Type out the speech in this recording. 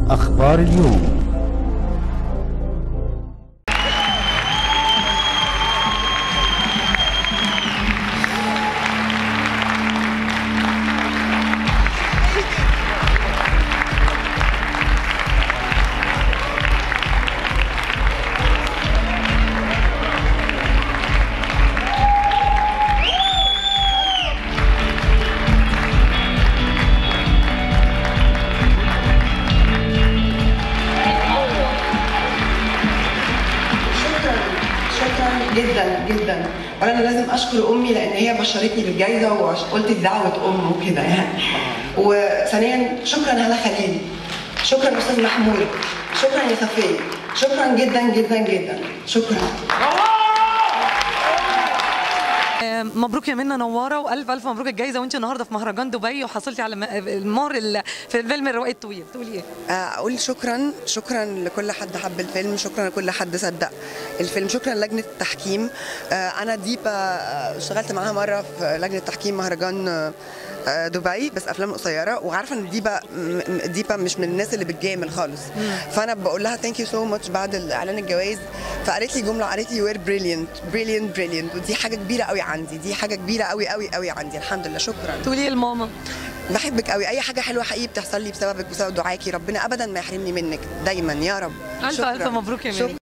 أخبار اليوم شكرا شكرا جدا جدا وانا لازم اشكر امي لان هي بشرتني بالجائزه وقلت دي دعوه ام وكده يعني وثانيا شكرا هلا خليل شكرا استاذ محمود شكرا يا صفيه شكرا جدا جدا جدا شكرا آه، مبروك يا منى نواره والف الف مبروك الجايزه وانت النهارده في مهرجان دبي وحصلتي على م- المهر ال- في فيلم الروائي الطويل تقولي ايه؟ اقول شكرا شكرا لكل حد حب الفيلم شكرا لكل حد صدق الفيلم شكرا لجنه التحكيم آه، انا ديبا آه، اشتغلت معاها مره في لجنه تحكيم مهرجان آه، آه، دبي بس افلام قصيره وعارفه ان ديبا م- م- ديبا مش من الناس اللي بتجامل خالص فانا بقول لها ثانك يو سو ماتش بعد اعلان الجوائز فقالت لي جمله قالت لي وير بريليانت بريليانت بريليانت ودي حاجه كبيره قوي عندي دي حاجه كبيره قوي قوي قوي عندي الحمد لله شكرا تقولي ايه لماما؟ بحبك قوي اي حاجه حلوه حقيقي بتحصل لي بسببك بسبب دعاكي ربنا ابدا ما يحرمني منك دايما يا رب الف الف مبروك يا منى شكرا